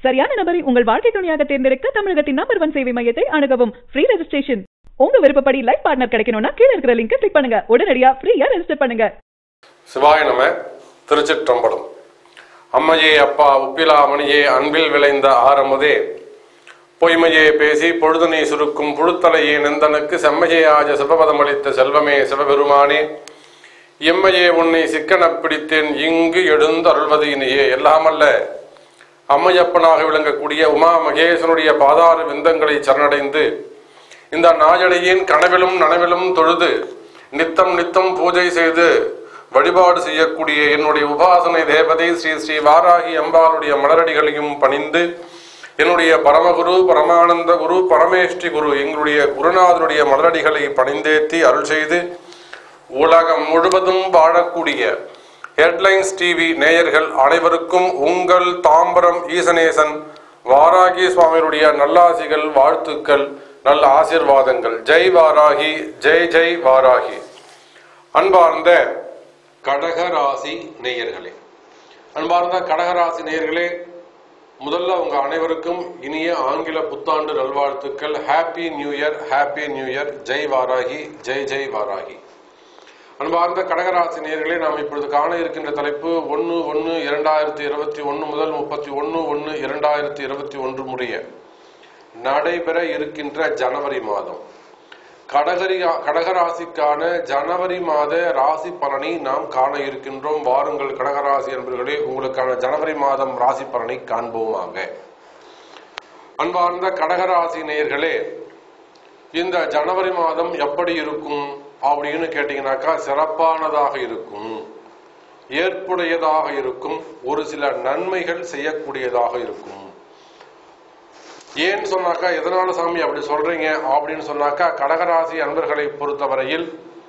சரியான நபரை உங்கள் வாழ்க்கை துணையாக தேர்ந்தெடுக்க தமிழகத்தின் நம்பர் ஒன் சேவை மையத்தை அணுகவும் ஃப்ரீ ரெஜிஸ்ட்ரேஷன் உங்க விருப்பப்படி லைஃப் பார்ட்னர் கிடைக்கணும்னா கீழ இருக்கிற லிங்கை கிளிக் பண்ணுங்க உடனடியா ஃப்ரீயா ரெஜிஸ்டர் பண்ணுங்க சிவாய நம திருச்சிற்றம்பலம் அம்மையே அப்பா உப்பிலா மணியே அன்பில் விளைந்த ஆரமுதே பொய்மையே பேசி பொழுதனை சுருக்கும் புழுத்தலையே நெந்தனுக்கு செம்மையே ஆஜ சிவபதமளித்த செல்வமே சிவபெருமானே எம்மையே உன்னை சிக்கனப் பிடித்தேன் இங்கு எழுந்து அருள்வது இனியே எல்லாமல்ல அம்மையப்பனாக விளங்கக்கூடிய உமா மகேசனுடைய பாதார விந்தங்களை சரணடைந்து இந்த நாயடையின் கனவிலும் நனவிலும் தொழுது நித்தம் நித்தம் பூஜை செய்து வழிபாடு செய்யக்கூடிய என்னுடைய உபாசனை தேவதை ஸ்ரீ ஸ்ரீ வாராகி அம்பாளுடைய மலரடிகளையும் பணிந்து என்னுடைய பரமகுரு பரமானந்த குரு பரமேஷ்டி குரு எங்களுடைய குருநாதனுடைய மலரடிகளை பணிந்தேத்தி அருள் செய்து உலகம் முழுவதும் வாழக்கூடிய ஹெட்லைன்ஸ் டிவி நேயர்கள் அனைவருக்கும் உங்கள் தாம்பரம் ஈசனேசன் வாராகி சுவாமியுடைய நல்லாசிகள் வாழ்த்துக்கள் நல்ல ஆசீர்வாதங்கள் ஜெய் வாராகி ஜெய் ஜெய் வாராகி அன்பார்ந்த கடகராசி நேயர்களே அன்பார்ந்த கடகராசி நேயர்களே முதல்ல உங்க அனைவருக்கும் இனிய ஆங்கில புத்தாண்டு நல்வாழ்த்துக்கள் happy new year happy new year ஜெய் வாராகி ஜெய் ஜெய் வாராகி அன்பார்ந்த கடகராசி நேயர்களே நாம் இப்பொழுது காண இருக்கின்ற தலைப்பு ஒன்று ஒன்று இரண்டாயிரத்தி இருபத்தி ஒன்று முதல் முப்பத்தி ஒன்று ஒன்று இரண்டாயிரத்தி இருபத்தி ஒன்று முடிய நடைபெற இருக்கின்ற ஜனவரி மாதம் கடகரி கடகராசிக்கான ஜனவரி மாத ராசி பலனை நாம் காண இருக்கின்றோம் வாருங்கள் கடகராசி என்பர்களே உங்களுக்கான ஜனவரி மாதம் ராசி பலனை காண்போமாக அன்பார்ந்த கடகராசி நேயர்களே இந்த ஜனவரி மாதம் எப்படி இருக்கும் அப்படின்னு கேட்டீங்கன்னாக்கா சிறப்பானதாக இருக்கும் ஏற்புடையதாக இருக்கும் ஒரு சில நன்மைகள் செய்யக்கூடியதாக இருக்கும் ஏன்னு சொன்னாக்கா எதனால சாமி அப்படி சொல்றீங்க அப்படின்னு சொன்னாக்கா கடகராசி அன்பர்களை பொறுத்தவரையில்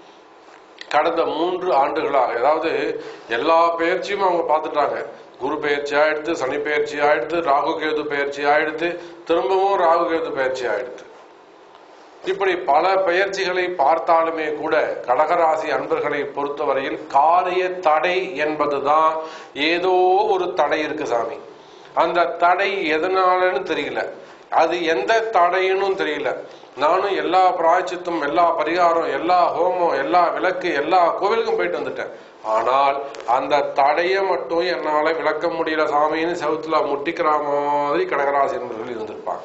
கடந்த மூன்று ஆண்டுகளாக அதாவது எல்லா பயிற்சியும் அவங்க பார்த்துட்டாங்க குரு பயிற்சி ஆயிடுத்து சனி பயிற்சி ஆயிடுத்து ராகு கேது பயிற்சி ஆயிடுத்து திரும்பவும் ராகு கேது பயிற்சி ஆயிடுத்து இப்படி பல பயிற்சிகளை பார்த்தாலுமே கூட கடகராசி அன்பர்களை பொறுத்தவரையில் காரிய தடை என்பதுதான் ஏதோ ஒரு தடை இருக்கு சாமி அந்த தடை எதனாலன்னு தெரியல அது எந்த தடைன்னு தெரியல நானும் எல்லா பிராய்ச்சித்தும் எல்லா பரிகாரம் எல்லா ஹோமம் எல்லா விளக்கு எல்லா கோவிலுக்கும் போயிட்டு வந்துட்டேன் ஆனால் அந்த தடையை மட்டும் என்னால விளக்க முடியல சாமின்னு செவுத்துல முட்டிக்கிற மாதிரி கடகராசி என்பவர்கள் இருந்திருப்பாங்க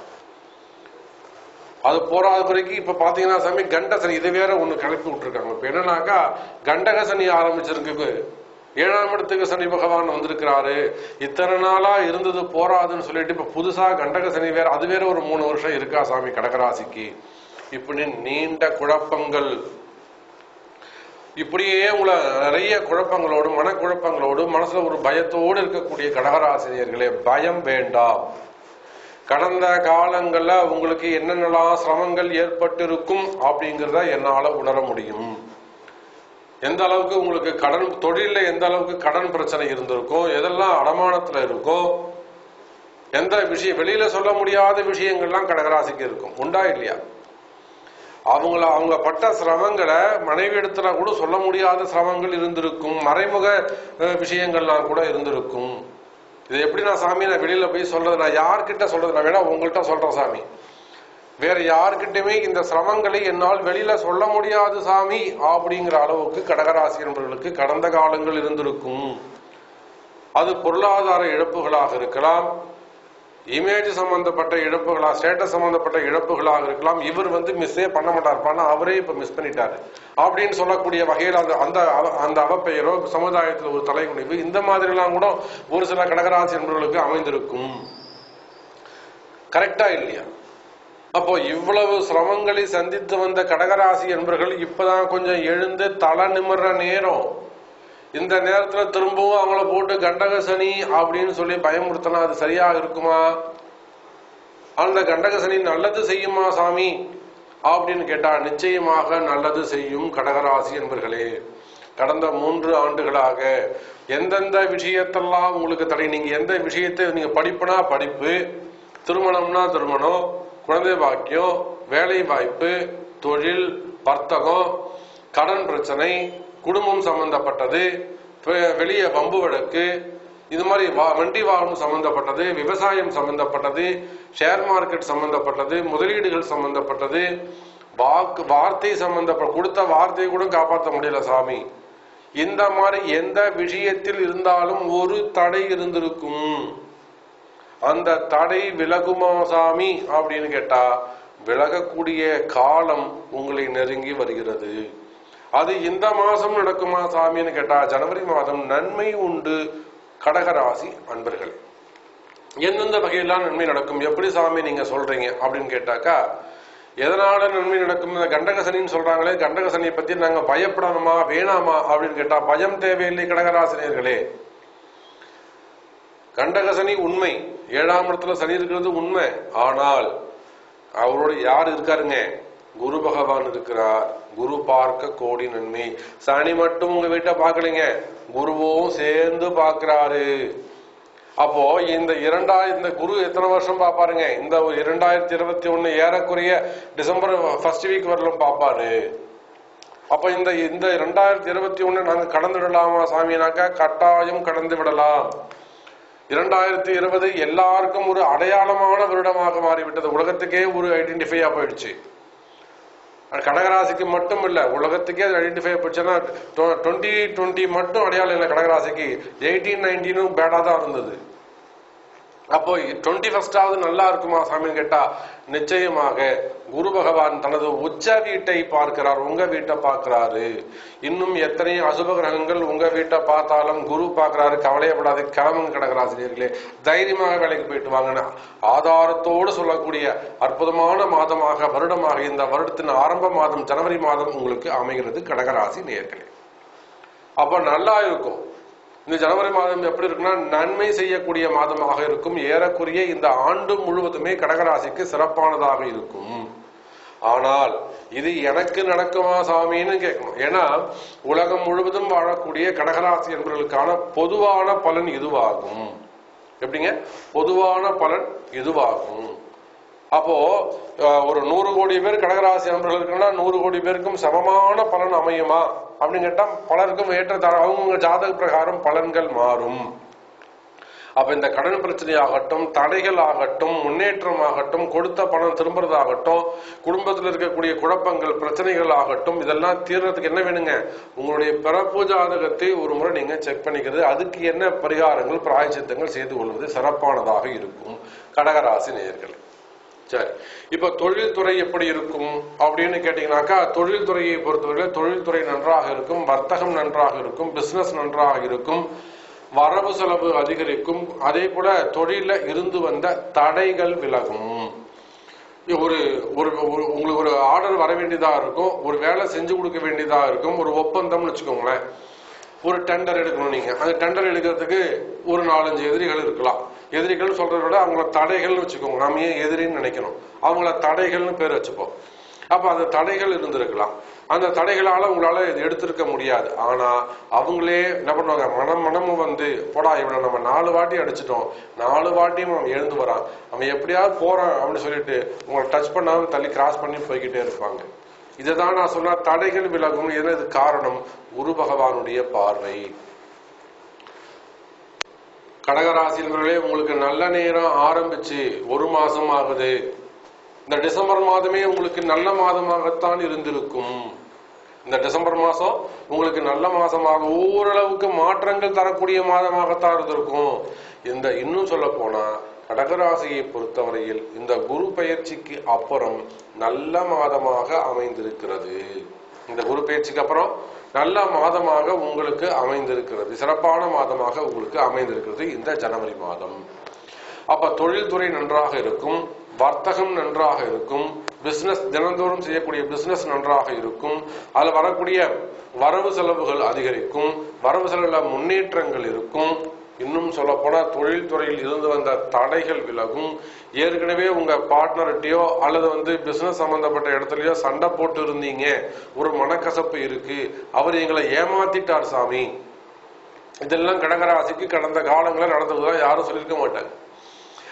அது போராத குறைக்கு இப்ப பாத்தீங்கன்னா சாமி கண்டசனி இது வேற ஒண்ணு கிளப்பி விட்டுருக்காங்க இப்ப என்னன்னாக்கா கண்டக சனி ஆரம்பிச்சிருக்கு ஏழாம் இடத்துக்கு சனி பகவான் வந்திருக்கிறாரு இத்தனை நாளா இருந்தது போராதுன்னு சொல்லிட்டு இப்ப புதுசா கண்டக சனி வேற அது வேற ஒரு மூணு வருஷம் இருக்கா சாமி கடகராசிக்கு இப்படி நீண்ட குழப்பங்கள் இப்படியே உங்களை நிறைய குழப்பங்களோடு மனக்குழப்பங்களோடு மனசுல ஒரு பயத்தோடு இருக்கக்கூடிய கடகராசினியர்களே பயம் வேண்டாம் கடந்த காலங்கள்ல உங்களுக்கு என்னென்னலாம் சிரமங்கள் ஏற்பட்டிருக்கும் அப்படிங்கிறத என்னால உணர முடியும் எந்த அளவுக்கு உங்களுக்கு கடன் தொழில எந்த அளவுக்கு கடன் பிரச்சனை இருந்திருக்கும் எதெல்லாம் அடமானத்துல இருக்கோ எந்த விஷயம் வெளியில சொல்ல முடியாத விஷயங்கள்லாம் கடகராசிக்கு இருக்கும் உண்டா இல்லையா அவங்கள அவங்க பட்ட சிரமங்களை மனைவி இடத்துல கூட சொல்ல முடியாத சிரமங்கள் இருந்திருக்கும் மறைமுக அஹ், விஷயங்கள்லாம் கூட இருந்திருக்கும் இது எப்படி நான் சாமி நான் வெளியில போய் சொல்றது நான் யார்கிட்ட சொல்றது நான் வேணா உங்கள்கிட்ட சொல்றேன் சாமி வேற யார்கிட்டயுமே இந்த சிரமங்களை என்னால் வெளியில சொல்ல முடியாது சாமி அப்படிங்கிற அளவுக்கு கடகராசி என்பவர்களுக்கு கடந்த காலங்கள் இருந்திருக்கும் அது பொருளாதார இழப்புகளாக இருக்கலாம் இமேஜ் சம்பந்தப்பட்ட இழப்புகளா ஸ்டேட்டஸ் சம்பந்தப்பட்ட இழப்புகளாக இருக்கலாம் இவர் வந்து மிஸ்ஸே பண்ண மாட்டார் ஆனா அவரே இப்ப மிஸ் பண்ணிட்டாரு அப்படின்னு சொல்லக்கூடிய வகையில் அந்த அந்த அவ- அந்த அவப்பெயரோ சமுதாயத்தில் ஒரு தலைகுனிவு இந்த மாதிரி எல்லாம் கூட ஒரு சில கடகராசி என்பவர்களுக்கு அமைந்திருக்கும் கரெக்டா இல்லையா அப்போ இவ்வளவு சிரமங்களை சந்தித்து வந்த கடகராசி என்பவர்கள் இப்பதான் கொஞ்சம் எழுந்து தலை நிமிர்ற நேரம் இந்த நேரத்துல திரும்பவும் அவங்கள போட்டு கண்டக சனி அப்படின்னு சொல்லி பயமுறுத்தினா அது சரியா இருக்குமா அந்த கண்டக சனி நல்லது செய்யுமா சாமி அப்படின்னு கேட்டா நிச்சயமாக நல்லது செய்யும் கடகராசி என்பர்களே கடந்த மூன்று ஆண்டுகளாக எந்தெந்த விஷயத்தெல்லாம் உங்களுக்கு தடை நீங்க எந்த விஷயத்தை நீங்க படிப்புனா படிப்பு திருமணம்னா திருமணம் குழந்தை பாக்கியம் வேலை வாய்ப்பு தொழில் வர்த்தகம் கடன் பிரச்சனை குடும்பம் சம்பந்தப்பட்டது வெ- வெளியே வம்பு வழக்கு இது மாதிரி வா- வண்டி வாகனம் சம்பந்தப்பட்டது விவசாயம் சம்பந்தப்பட்டது ஷேர் மார்க்கெட் சம்பந்தப்பட்டது முதலீடுகள் சம்பந்தப்பட்டது வாக்கு வார்த்தை சம்பந்தப்பட்ட கொடுத்த வார்த்தையை கூட காப்பாற்ற முடியல சாமி இந்த மாதிரி எந்த விஷயத்தில் இருந்தாலும் ஒரு தடை இருந்திருக்கும் அந்த தடை விலகுமா சாமி அப்படின்னு கேட்டா விலகக்கூடிய காலம் உங்களை நெருங்கி வருகிறது அது இந்த மாசம் நடக்குமா சாமின்னு கேட்டா ஜனவரி மாதம் நன்மை உண்டு கடகராசி அன்பர்களே எந்தெந்த வகையெல்லாம் நன்மை நடக்கும் எப்படி சாமி நீங்க சொல்றீங்க அப்படின்னு கேட்டாக்கா எதனால நன்மை நடக்கும் இந்த கண்டகசனின்னு சொல்றாங்களே கண்டகசனியை பத்தி நாங்க பயப்படணுமா வேணாமா அப்படின்னு கேட்டா பயம் தேவையில்லை கடகராசினியர்களே கண்டகசனி உண்மை ஏழாம் இடத்துல சனி இருக்கிறது உண்மை ஆனால் அவரோட யார் இருக்காருங்க குரு பகவான் இருக்கிறார் குரு பார்க்க கோடி நன்மை சனி மட்டும் உங்க வீட்டை பார்க்கலைங்க குருவும் சேர்ந்து பார்க்கிறாரு அப்போ இந்த இரண்டாயிரம் இந்த குரு எத்தனை வருஷம் பார்ப்பாருங்க இந்த ஒரு இரண்டாயிரத்தி இருபத்தி ஒண்ணு ஏறக்குறைய டிசம்பர் ஃபர்ஸ்ட் வீக் வரலும் பார்ப்பாரு அப்ப இந்த இந்த இரண்டாயிரத்தி இருபத்தி ஒண்ணு நாங்க கடந்து விடலாமா சாமினாக்கா கட்டாயம் கடந்து விடலாம் இரண்டாயிரத்தி இருபது எல்லாருக்கும் ஒரு அடையாளமான வருடமாக மாறிவிட்டது உலகத்துக்கே ஒரு ஐடென்டிஃபையா போயிடுச்சு அது கடகராசிக்கு மட்டும் இல்ல உலகத்துக்கே அது ஐடென்டிஃபை போச்சுன்னா டுவெண்ட்டி டுவெண்ட்டி மட்டும் அடையாளம் இல்லை கடகராசிக்கு எயிட்டீன் நைன்டீனும் பேடா தான் இருந்தது அப்போ டுவெண்ட்டி ஃபர்ஸ்டாவது நல்லா இருக்குமா சாமின்னு கேட்டா நிச்சயமாக குரு பகவான் தனது உச்ச வீட்டை பார்க்கிறார் உங்க வீட்டை பார்க்கிறாரு இன்னும் எத்தனை அசுப கிரகங்கள் உங்க வீட்டை பார்த்தாலும் குரு பார்க்கிறாரு கவலையப்படாது கிளம்புங்க கடகராசிரியர்களே தைரியமாக வேலைக்கு போயிட்டு வாங்கன்னு ஆதாரத்தோடு சொல்லக்கூடிய அற்புதமான மாதமாக வருடமாக இந்த வருடத்தின் ஆரம்ப மாதம் ஜனவரி மாதம் உங்களுக்கு அமைகிறது கடகராசி நேர்களே அப்ப நல்லா இருக்கும் இந்த ஜனவரி மாதம் எப்படி இருக்குன்னா நன்மை செய்யக்கூடிய மாதமாக இருக்கும் ஏறக்குறைய இந்த ஆண்டு முழுவதுமே கடகராசிக்கு சிறப்பானதாக இருக்கும் ஆனால் இது எனக்கு நடக்குமா சாமின்னு கேட்கணும் ஏன்னா உலகம் முழுவதும் வாழக்கூடிய கடகராசி என்பவர்களுக்கான பொதுவான பலன் இதுவாகும் எப்படிங்க பொதுவான பலன் இதுவாகும் அப்போ அஹ், ஒரு நூறு கோடி பேர் கடகராசி நண்பர்கள் இருக்குன்னா நூறு கோடி பேருக்கும் சமமான பலன் அமையுமா அப்படின்னு கேட்டா பலருக்கும் ஏற்ற அவங்க ஜாதக பிரகாரம் பலன்கள் மாறும் அப்ப இந்த கடன் பிரச்சனை ஆகட்டும் தடைகள் ஆகட்டும் முன்னேற்றம் ஆகட்டும் கொடுத்த பணம் திரும்புறதாகட்டும் குடும்பத்தில் இருக்கக்கூடிய குழப்பங்கள் பிரச்சனைகள் ஆகட்டும் இதெல்லாம் தீர்றதுக்கு என்ன வேணுங்க உங்களுடைய பிறப்பு ஜாதகத்தை ஒரு முறை நீங்க செக் பண்ணிக்கிறது அதுக்கு என்ன பரிகாரங்கள் பிராயச்சித்தங்கள் செய்து கொள்வது சிறப்பானதாக இருக்கும் கடகராசி நேயர்களே சரி இப்ப தொழில்துறை எப்படி இருக்கும் அப்படின்னு கேட்டீங்கன்னாக்கா தொழில்துறையை பொறுத்தவரை தொழில்துறை நன்றாக இருக்கும் வர்த்தகம் நன்றாக இருக்கும் பிசினஸ் நன்றாக இருக்கும் வரவு செலவு அதிகரிக்கும் அதே போல தொழில இருந்து வந்த தடைகள் விலகும் ஒரு ஒரு ஒரு- உங்களுக்கு ஒரு ஆர்டர் வர வேண்டியதா இருக்கும் ஒரு வேலை செஞ்சு கொடுக்க வேண்டியதா இருக்கும் ஒரு ஒப்பந்தம்னு வச்சுக்கோங்களேன் ஒரு டெண்டர் எடுக்கணும் நீங்க அந்த டெண்டர் எடுக்கிறதுக்கு ஒரு நாலஞ்சு எதிரிகள் இருக்கலாம் எதிரிகள் சொல்றதை விட அவங்கள தடைகள்னு வச்சுக்கோங்க நம்ம ஏன் எதிரின்னு நினைக்கணும் அவங்கள தடைகள்னு பேர் வச்சுப்போம் அப்ப அந்த தடைகள் இருந்திருக்கலாம் அந்த தடைகளால உங்களால இது எடுத்திருக்க முடியாது ஆனா அவங்களே என்ன பண்ணுவாங்க மனம் மனமும் வந்து போடா இவனை நம்ம நாலு வாட்டி அடிச்சிட்டோம் நாலு வாட்டியும் அவன் எழுந்து வரான் அவன் எப்படியாவது போறான் அப்படின்னு சொல்லிட்டு உங்களை டச் பண்ணாம தள்ளி கிராஸ் பண்ணி போய்கிட்டே இருப்பாங்க இதுதான் நான் சொன்ன தடைகள் விலகும் எது இது காரணம் குரு பகவானுடைய பார்வை கடகராசினர்களே உங்களுக்கு நல்ல நேரம் ஆரம்பிச்சு ஒரு மாசம் ஆகுது இந்த டிசம்பர் மாதமே உங்களுக்கு நல்ல மாதமாகத்தான் இருந்திருக்கும் இந்த டிசம்பர் மாசம் உங்களுக்கு நல்ல மாசமாக ஓரளவுக்கு மாற்றங்கள் தரக்கூடிய மாதமாகத்தான் இருந்திருக்கும் இந்த இன்னும் சொல்ல போனா கடகராசியை பொறுத்தவரையில் இந்த குரு பயிற்சிக்கு அப்புறம் நல்ல மாதமாக அமைந்திருக்கிறது இந்த குரு பயிற்சிக்கு அப்புறம் நல்ல மாதமாக உங்களுக்கு அமைந்திருக்கிறது சிறப்பான மாதமாக உங்களுக்கு அமைந்திருக்கிறது இந்த ஜனவரி மாதம் அப்ப தொழில்துறை நன்றாக இருக்கும் வர்த்தகம் நன்றாக இருக்கும் பிசினஸ் தினந்தோறும் செய்யக்கூடிய பிசினஸ் நன்றாக இருக்கும் அதுல வரக்கூடிய வரவு செலவுகள் அதிகரிக்கும் வரவு செலவுல முன்னேற்றங்கள் இருக்கும் இன்னும் சொல்ல போனா தொழில்துறையில் இருந்து வந்த தடைகள் விலகும் ஏற்கனவே உங்க பார்ட்னர்கிட்டயோ அல்லது வந்து பிசினஸ் சம்பந்தப்பட்ட இடத்துலயோ சண்டை போட்டு இருந்தீங்க ஒரு மனக்கசப்பு இருக்கு அவர் எங்களை ஏமாத்திட்டார் சாமி இதெல்லாம் கடகராசிக்கு கடந்த காலங்களில் நடந்ததுதான் யாரும் சொல்லியிருக்க மாட்டாங்க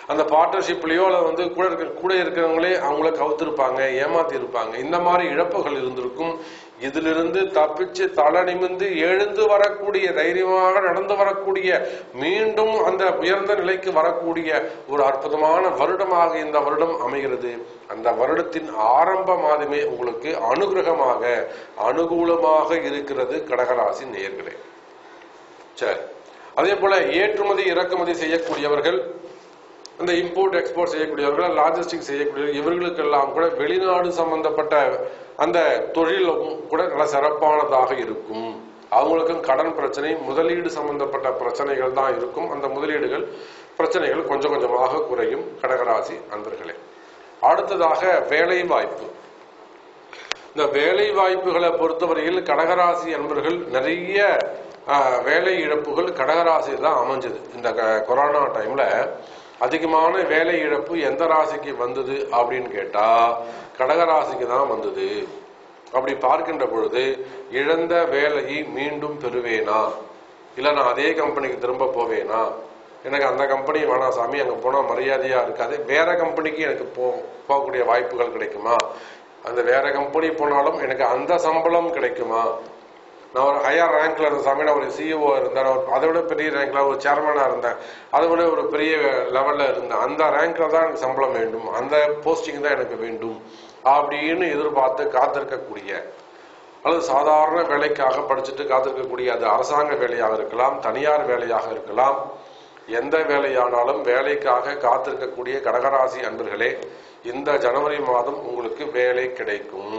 அந்த பார்ட்னர்ஷிப்லயோ அல்லது வந்து கூட இருக்க கூட இருக்கிறவங்களே அவங்கள கவுத்திருப்பாங்க ஏமாத்தி இருப்பாங்க இந்த மாதிரி இழப்புகள் இருந்திருக்கும் இதிலிருந்து தப்பிச்சு தலை நிமிந்து எழுந்து வரக்கூடிய தைரியமாக நடந்து வரக்கூடிய மீண்டும் அந்த உயர்ந்த நிலைக்கு வரக்கூடிய ஒரு அற்புதமான வருடமாக இந்த வருடம் அமைகிறது அந்த வருடத்தின் ஆரம்ப மாதமே உங்களுக்கு அனுகிரகமாக அனுகூலமாக இருக்கிறது கடகராசி நேயர்களே சரி அதே போல ஏற்றுமதி இறக்குமதி செய்யக்கூடியவர்கள் இந்த இம்போர்ட் எக்ஸ்போர்ட் செய்யக்கூடியவர்கள் லாஜிஸ்டிக் செய்யக்கூடியவர்கள் இவர்களுக்கெல்லாம் கூட வெளிநாடு சம்பந்தப்பட்ட அந்த தொழிலும் கூட நல்ல சிறப்பானதாக இருக்கும் அவங்களுக்கும் கடன் பிரச்சனை முதலீடு சம்பந்தப்பட்ட பிரச்சனைகள் தான் இருக்கும் அந்த முதலீடுகள் பிரச்சனைகள் கொஞ்சம் கொஞ்சமாக குறையும் கடகராசி அன்பர்களே அடுத்ததாக வேலை வாய்ப்பு இந்த வேலை வாய்ப்புகளை பொறுத்தவரையில் கடகராசி அன்பர்கள் நிறைய ஆஹ், வேலை இழப்புகள் கடகராசி தான் அமைஞ்சது இந்த க- கொரோனா டைம்ல அதிகமான வேலை இழப்பு எந்த ராசிக்கு வந்தது அப்படின்னு கேட்டா கடகராசிக்கு தான் வந்தது அப்படி பார்க்கின்ற பொழுது இழந்த வேலையை மீண்டும் பெறுவேனா இல்ல நான் அதே கம்பெனிக்கு திரும்ப போவேனா எனக்கு அந்த கம்பெனி வேணாம் சாமி அங்க போனா மரியாதையா இருக்காது வேற கம்பெனிக்கு எனக்கு போ போகக்கூடிய வாய்ப்புகள் கிடைக்குமா அந்த வேற கம்பெனி போனாலும் எனக்கு அந்த சம்பளம் கிடைக்குமா நான் ஒரு ஹையர் ரேங்க்ல இருந்த சாமி நான் ஒரு சிஇஓ இருந்தேன் ஒரு அதை விட பெரிய ரேங்க்ல ஒரு சேர்மனா இருந்தேன் அதை விட ஒரு பெரிய லெவல்ல இருந்தேன் அந்த ரேங்க்ல தான் எனக்கு சம்பளம் வேண்டும் அந்த போஸ்டிங் தான் எனக்கு வேண்டும் அப்படின்னு எதிர்பார்த்து காத்திருக்கக்கூடிய அல்லது சாதாரண வேலைக்காக படிச்சுட்டு காத்திருக்கக்கூடிய அது அரசாங்க வேலையாக இருக்கலாம் தனியார் வேலையாக இருக்கலாம் எந்த வேலையானாலும் வேலைக்காக காத்திருக்கக்கூடிய கடகராசி அன்பர்களே இந்த ஜனவரி மாதம் உங்களுக்கு வேலை கிடைக்கும்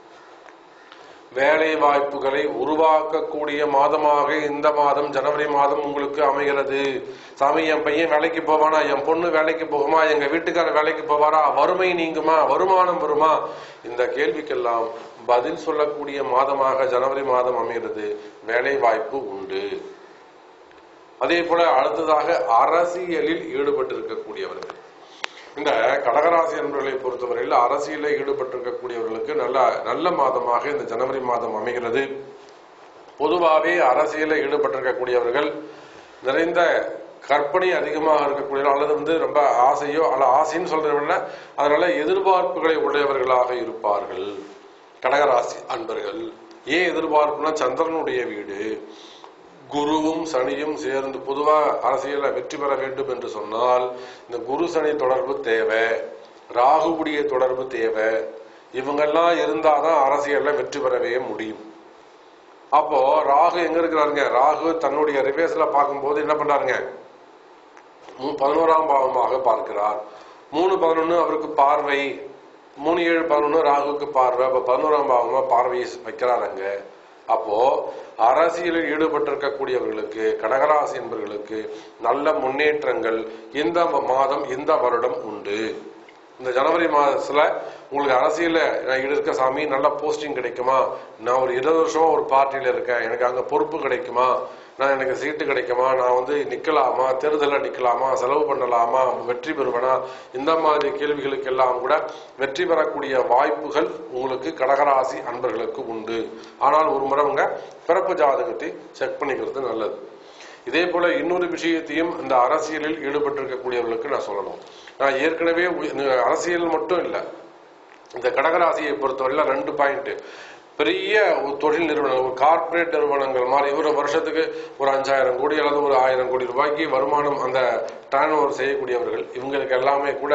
வேலை வாய்ப்புகளை உருவாக்கக்கூடிய மாதமாக இந்த மாதம் ஜனவரி மாதம் உங்களுக்கு அமைகிறது சாமி என் பையன் வேலைக்கு போவானா என் பொண்ணு வேலைக்கு போகுமா எங்க வீட்டுக்காரர் வேலைக்கு போவாரா வறுமை நீங்குமா வருமானம் வருமா இந்த கேள்விக்கெல்லாம் பதில் சொல்லக்கூடிய மாதமாக ஜனவரி மாதம் அமைகிறது வேலை வாய்ப்பு உண்டு அதே போல அடுத்ததாக அரசியலில் ஈடுபட்டிருக்கக்கூடியவர்கள் இந்த கடகராசி என்பவர்களை பொறுத்தவரையில் அரசியலில் ஈடுபட்டிருக்கக்கூடியவர்களுக்கு நல்ல நல்ல மாதமாக இந்த ஜனவரி மாதம் அமைகிறது பொதுவாகவே அரசியலில் ஈடுபட்டிருக்கக்கூடியவர்கள் நிறைந்த கற்பனை அதிகமாக இருக்கக்கூடிய அல்லது வந்து ரொம்ப ஆசையோ அல்ல ஆசைன்னு சொல்றதை விட அதனால எதிர்பார்ப்புகளை உடையவர்களாக இருப்பார்கள் கடகராசி அன்பர்கள் ஏன் எதிர்பார்ப்புனா சந்திரனுடைய வீடு குருவும் சனியும் சேர்ந்து பொதுவா அரசியல வெற்றி பெற வேண்டும் என்று சொன்னால் இந்த குரு சனி தொடர்பு தேவை ராகுவுடைய தொடர்பு தேவை இவங்கெல்லாம் இருந்தாதான் அரசியல்ல வெற்றி பெறவே முடியும் அப்போ ராகு எங்க இருக்கிறாருங்க ராகு தன்னுடைய ரிவேஸ்ல பார்க்கும்போது என்ன பண்றாருங்க மூ- பதினோராம் பாவமாக பார்க்கிறார் மூணு பதினொன்னு அவருக்கு பார்வை மூணு ஏழு பதினொன்னு ராகுவுக்கு பார்வை அப்ப பதினோராம் பாவமா பார்வையை வைக்கிறாருங்க அப்போ அரசியலில் ஈடுபட்டிருக்கக்கூடியவர்களுக்கு கடகராசி என்பவர்களுக்கு நல்ல முன்னேற்றங்கள் இந்த மாதம் இந்த வருடம் உண்டு இந்த ஜனவரி மாதத்துல உங்களுக்கு அரசியல்ல நான் இருக்க சாமி நல்ல போஸ்டிங் கிடைக்குமா நான் ஒரு இருபது வருஷமா ஒரு பார்ட்டியில இருக்கேன் எனக்கு அங்க பொறுப்பு கிடைக்குமா நான் எனக்கு சீட்டு கிடைக்குமா நான் வந்து நிக்கலாமா தேர்தலில் நிக்கலாமா செலவு பண்ணலாமா வெற்றி பெறுவேனா இந்த மாதிரி கேள்விகளுக்கு எல்லாம் கூட வெற்றி பெறக்கூடிய வாய்ப்புகள் உங்களுக்கு கடகராசி அன்பர்களுக்கு உண்டு ஆனால் ஒரு முறை உங்க பிறப்பு ஜாதகத்தை செக் பண்ணிக்கிறது நல்லது இதே போல இன்னொரு விஷயத்தையும் இந்த அரசியலில் ஈடுபட்டிருக்கக்கூடியவர்களுக்கு நான் சொல்லணும் நான் ஏற்கனவே உ- இந்த அரசியல் மட்டும் இல்லை இந்த கடகராசியை பொறுத்தவரையில ரெண்டு பாயிண்ட் பெரிய ஒரு தொழில் நிறுவனம் ஒரு கார்ப்பரேட் நிறுவனங்கள் மாதிரி ஒரு வருஷத்துக்கு ஒரு அஞ்சாயிரம் கோடி அல்லது ஒரு ஆயிரம் கோடி ரூபாய்க்கு வருமானம் அந்த டர்ன் ஓவர் செய்யக்கூடியவர்கள் இவங்களுக்கு எல்லாமே கூட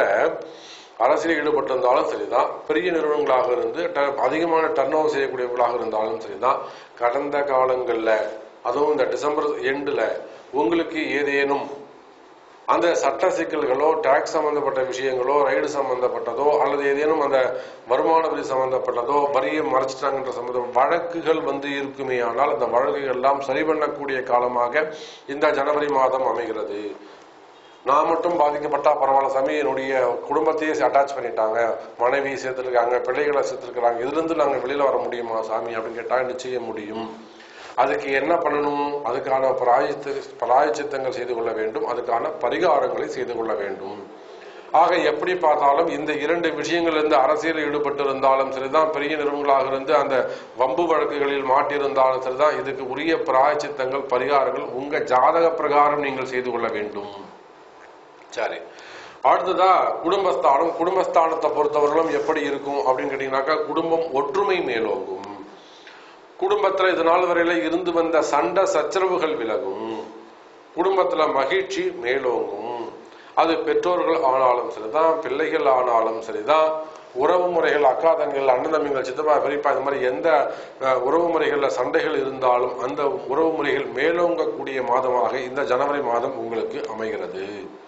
அரசியல் ஈடுபட்டிருந்தாலும் சரிதான் பெரிய நிறுவனங்களாக இருந்து ட- அதிகமான டர்ன் ஓவர் செய்யக்கூடியவர்களாக இருந்தாலும் சரிதான் கடந்த காலங்கள்ல அதுவும் இந்த டிசம்பர் எண்டுல உங்களுக்கு ஏதேனும் அந்த சட்ட சிக்கல்களோ டாக்ஸ் சம்பந்தப்பட்ட விஷயங்களோ ரைடு சம்பந்தப்பட்டதோ அல்லது ஏதேனும் அந்த வருமான வரி சம்பந்தப்பட்டதோ வரியை மறைச்சிட்டாங்கன்ற சம்பந்த வழக்குகள் வந்து இருக்குமே ஆனால் அந்த வழக்குகள் எல்லாம் சரி பண்ணக்கூடிய காலமாக இந்த ஜனவரி மாதம் அமைகிறது நான் மட்டும் பாதிக்கப்பட்டா பரவாயில்ல சாமி என்னுடைய குடும்பத்தையே அட்டாச் பண்ணிட்டாங்க மனைவி சேர்த்துருக்காங்க பிள்ளைகளை சேர்த்துருக்காங்க இதுல இருந்து நாங்க வெளியில வர முடியுமா சாமி அப்படின்னு கேட்டா நிச்சயம் முடியும் அதுக்கு என்ன பண்ணணும் அதுக்கான பிராயத்து பிராயச்சித்தங்கள் செய்து கொள்ள வேண்டும் அதுக்கான பரிகாரங்களை செய்து கொள்ள வேண்டும் ஆக எப்படி பார்த்தாலும் இந்த இரண்டு விஷயங்கள் இருந்து அரசியல் ஈடுபட்டு இருந்தாலும் சரிதான் பெரிய நிறுவனங்களாக இருந்து அந்த வம்பு வழக்குகளில் மாட்டியிருந்தாலும் சரிதான் இதுக்கு உரிய பிராயச்சித்தங்கள் பரிகாரங்கள் உங்க ஜாதக பிரகாரம் நீங்கள் செய்து கொள்ள வேண்டும் சரி அடுத்ததா குடும்பஸ்தானம் குடும்பஸ்தானத்தை பொறுத்தவர்களும் எப்படி இருக்கும் அப்படின்னு கேட்டீங்கன்னாக்கா குடும்பம் ஒற்றுமை மேலோங்கும் குடும்பத்துல இது நாள் வரையில இருந்து வந்த சண்டை சச்சரவுகள் விலகும் குடும்பத்துல மகிழ்ச்சி மேலோங்கும் அது பெற்றோர்கள் ஆனாலும் சரிதான் பிள்ளைகள் ஆனாலும் சரிதான் உறவு முறைகள் அக்கா தங்கைகள் அண்ணன் தம்பிகள் சித்தப்பா பெரியப்பா இந்த மாதிரி எந்த அஹ், உறவு முறைகள்ல சண்டைகள் இருந்தாலும் அந்த உறவு முறைகள் மேலோங்கக்கூடிய மாதமாக இந்த ஜனவரி மாதம் உங்களுக்கு அமைகிறது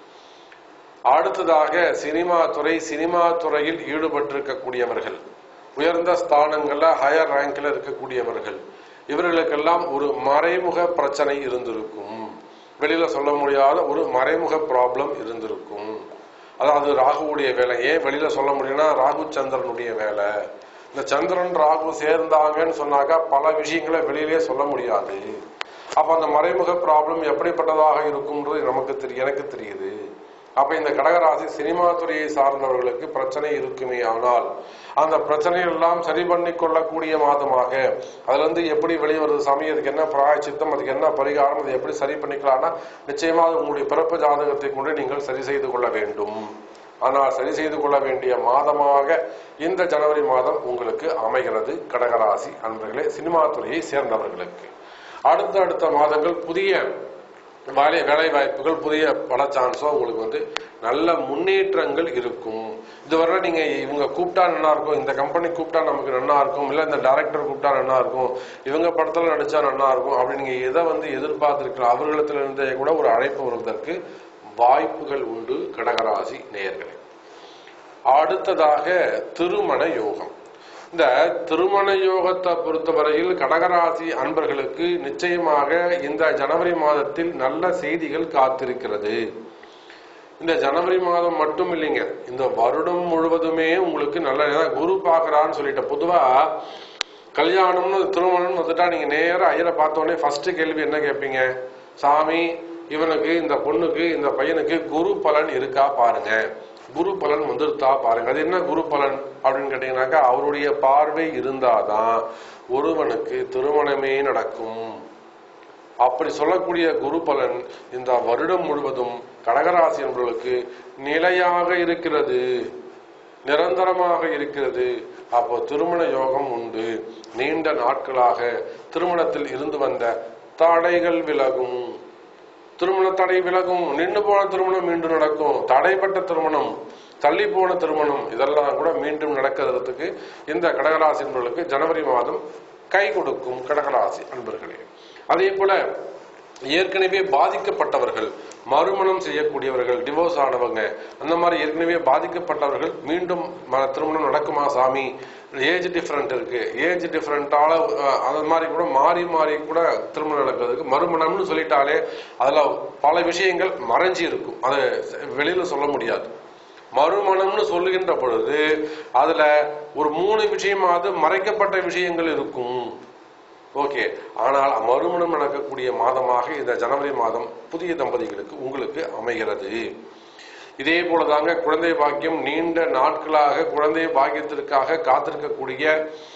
அடுத்ததாக சினிமா துறை சினிமா துறையில் ஈடுபட்டிருக்கக்கூடியவர்கள் உயர்ந்த ஸ்தானங்கள்ல ஹையர் ரேங்க்ல இருக்கக்கூடியவர்கள் இவர்களுக்கெல்லாம் ஒரு மறைமுக பிரச்சனை இருந்திருக்கும் வெளியில சொல்ல முடியாத ஒரு மறைமுக ப்ராப்ளம் இருந்திருக்கும் அதாவது ராகுவுடைய வேலை ஏன் வெளியில சொல்ல முடியும்னா ராகு சந்திரனுடைய வேலை இந்த சந்திரன் ராகு சேர்ந்தாங்கன்னு சொன்னாக்கா பல விஷயங்களை வெளியிலே சொல்ல முடியாது அப்ப அந்த மறைமுக ப்ராப்ளம் எப்படிப்பட்டதாக இருக்கும்ன்றது நமக்கு தெரியும் எனக்கு தெரியுது அப்ப இந்த கடகராசி சினிமா துறையை சார்ந்தவர்களுக்கு பிரச்சனை இருக்குமே ஆனால் அந்த பிரச்சனைகள் எல்லாம் சரி பண்ணி கொள்ளக்கூடிய மாதமாக அதுல இருந்து எப்படி வெளியே வருது சாமி அதுக்கு என்ன பிராயச்சித்தம் அதுக்கு என்ன பரிகாரம் அதை எப்படி சரி பண்ணிக்கலாம்னா நிச்சயமா அது உங்களுடைய பிறப்பு ஜாதகத்தை கொண்டு நீங்கள் சரி செய்து கொள்ள வேண்டும் ஆனால் சரி செய்து கொள்ள வேண்டிய மாதமாக இந்த ஜனவரி மாதம் உங்களுக்கு அமைகிறது கடகராசி அன்பர்களே சினிமா துறையை சேர்ந்தவர்களுக்கு அடுத்த அடுத்த மாதங்கள் புதிய வேலை வேலை வாய்ப்புகள் புதிய பல சான்ஸோ உங்களுக்கு வந்து நல்ல முன்னேற்றங்கள் இருக்கும் இதுவரை நீங்க இவங்க கூப்பிட்டா நல்லா இருக்கும் இந்த கம்பெனி கூப்பிட்டா நமக்கு நல்லா இருக்கும் இல்ல இந்த டைரக்டர் கூப்பிட்டா நல்லா இருக்கும் இவங்க படத்துல நடிச்சா நல்லா இருக்கும் அப்படி நீங்க எதை வந்து எதிர்பார்த்திருக்கலாம் அவர்களிடத்துல இருந்தே கூட ஒரு அழைப்பு வருவதற்கு வாய்ப்புகள் உண்டு கடகராசி நேயர்களே அடுத்ததாக திருமண யோகம் இந்த திருமண யோகத்தை பொறுத்தவரையில் கடகராசி அன்பர்களுக்கு நிச்சயமாக இந்த ஜனவரி மாதத்தில் நல்ல செய்திகள் காத்திருக்கிறது இந்த ஜனவரி மாதம் மட்டும் இல்லைங்க இந்த வருடம் முழுவதுமே உங்களுக்கு நல்ல ஏன்னா குரு பார்க்கறான்னு சொல்லிட்டு பொதுவா கல்யாணம்னு திருமணம்னு வந்துட்டா நீங்க நேரா ஐயரை பார்த்த உடனே ஃபர்ஸ்ட் கேள்வி என்ன கேட்பீங்க சாமி இவனுக்கு இந்த பொண்ணுக்கு இந்த பையனுக்கு குரு பலன் இருக்கா பாருங்க குரு பலன் வந்துருத்தா பாருங்க அது என்ன குரு பலன் அப்படின்னு கேட்டீங்கன்னாக்கா அவருடைய பார்வை இருந்தாதான் ஒருவனுக்கு திருமணமே நடக்கும் அப்படி சொல்லக்கூடிய குரு பலன் இந்த வருடம் முழுவதும் கடகராசி என்பவர்களுக்கு நிலையாக இருக்கிறது நிரந்தரமாக இருக்கிறது அப்போ திருமண யோகம் உண்டு நீண்ட நாட்களாக திருமணத்தில் இருந்து வந்த தடைகள் விலகும் திருமண தடை விலகும் நின்று போன திருமணம் மீண்டும் நடக்கும் தடைப்பட்ட திருமணம் தள்ளி போன திருமணம் இதெல்லாம் கூட மீண்டும் நடக்கிறதுக்கு இந்த கடகராசி என்பவர்களுக்கு ஜனவரி மாதம் கை கொடுக்கும் கடகராசி அன்பர்களே அதே போல ஏற்கனவே பாதிக்கப்பட்டவர்கள் மறுமணம் செய்யக்கூடியவர்கள் டிவோர்ஸ் ஆனவங்க அந்த மாதிரி ஏற்கனவே பாதிக்கப்பட்டவர்கள் மீண்டும் ம- திருமணம் நடக்குமா சாமி ஏஜ் டிஃபரெண்ட் இருக்கு ஏஜ் டிஃபரெண்டால அந்த மாதிரி கூட மாறி மாறி கூட திருமணம் நடக்கிறதுக்கு மறுமணம்னு சொல்லிட்டாலே அதுல பல விஷயங்கள் மறைஞ்சி இருக்கும் அதை வெளியில சொல்ல முடியாது மறுமணம்னு சொல்லுகின்ற பொழுது அதுல ஒரு மூணு விஷயமாவது மறைக்கப்பட்ட விஷயங்கள் இருக்கும் ஓகே ஆனால் மறுமணம் நடக்கக்கூடிய மாதமாக இந்த ஜனவரி மாதம் புதிய தம்பதிகளுக்கு உங்களுக்கு அமைகிறது இதே போலதாங்க குழந்தை பாக்கியம் நீண்ட நாட்களாக குழந்தை பாக்கியத்திற்காக காத்திருக்கக்கூடிய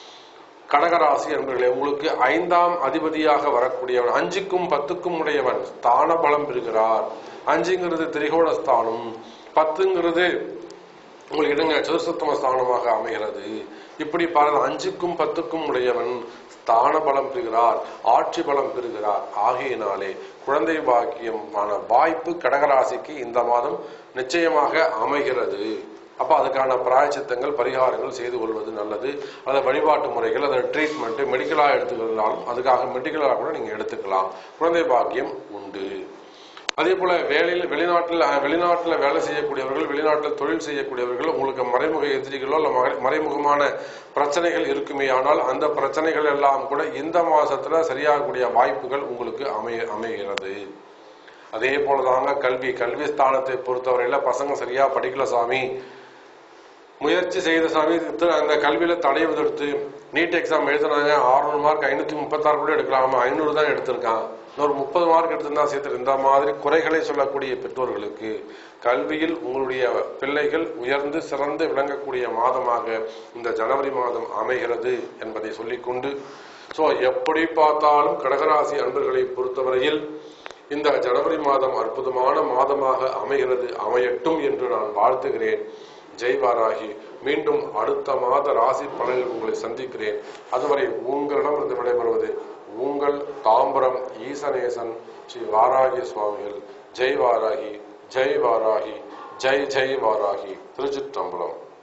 கடகராசி என்பர்களே உங்களுக்கு ஐந்தாம் அதிபதியாக வரக்கூடியவன் அஞ்சுக்கும் பத்துக்கும் உடையவன் ஸ்தான பலம் பெறுகிறார் அஞ்சுங்கிறது திரிகோண ஸ்தானம் பத்துங்கிறது உங்களுக்கு இடங்க சதுர்சத்தம ஸ்தானமாக அமைகிறது இப்படி பாருங்க அஞ்சுக்கும் பத்துக்கும் உடையவன் ஸ்தான பலம் பெறுகிறார் ஆட்சி பலம் பெறுகிறார் ஆகையினாலே குழந்தை பாக்கியமான வாய்ப்பு கடகராசிக்கு இந்த மாதம் நிச்சயமாக அமைகிறது அப்ப அதுக்கான பிராயச்சித்தங்கள் பரிகாரங்கள் செய்து கொள்வது நல்லது அதை வழிபாட்டு முறைகள் அதை ட்ரீட்மெண்ட் மெடிக்கலா எடுத்துக்கிறதாலும் அதுக்காக மெடிக்கலா கூட நீங்க எடுத்துக்கலாம் குழந்தை பாக்கியம் உண்டு அதே போல வேலையில் வெளிநாட்டில் அஹ், வெளிநாட்டில் வேலை செய்யக்கூடியவர்கள் வெளிநாட்டில் தொழில் செய்யக்கூடியவர்கள் உங்களுக்கு மறைமுக எதிரிகளோ அல்ல மறை- மறைமுகமான பிரச்சனைகள் இருக்குமே ஆனால் அந்த பிரச்சனைகள் எல்லாம் கூட இந்த மாசத்துல சரியாகக்கூடிய வாய்ப்புகள் உங்களுக்கு அமைய அமைகிறது அதே போலதாங்க கல்வி கல்வி ஸ்தானத்தை பொறுத்தவரையில பசங்க சரியா படிக்கல சாமி முயற்சி செய்த சாமி தி- அந்த கல்வியில தடை விதிர்த்து நீட் எக்ஸாம் எழுதுனாங்க 600 மார்க் ஐநூத்தி முப்பத்தாறு கூட எடுக்கலாம் ஐநூறு தான் எடுத்திருக்கான் இன்னொரு முப்பது மார்க் எடுத்திருந்தா சேர்த்து இந்த மாதிரி குறைகளை சொல்லக்கூடிய பெற்றோர்களுக்கு கல்வியில் உங்களுடைய பிள்ளைகள் உயர்ந்து சிறந்து விளங்கக்கூடிய மாதமாக இந்த ஜனவரி மாதம் அமைகிறது என்பதை சொல்லிக்கொண்டு சோ எப்படி பார்த்தாலும் கடகராசி அன்பர்களை பொறுத்தவரையில் இந்த ஜனவரி மாதம் அற்புதமான மாதமாக அமைகிறது அமையட்டும் என்று நான் வாழ்த்துகிறேன் ஜெய் வாராகி மீண்டும் அடுத்த மாத ராசி பலனில் உங்களை சந்திக்கிறேன் அதுவரை உங்களிடமிருந்து விடைபெறுவது உங்கள் தாம்பரம் ஈசநேசன் ஸ்ரீ வாராகி சுவாமிகள் ஜெய் வாராகி ஜெய் வாராகி ஜெய் ஜெய் வாராகி திருச்சிற்றம்பலம்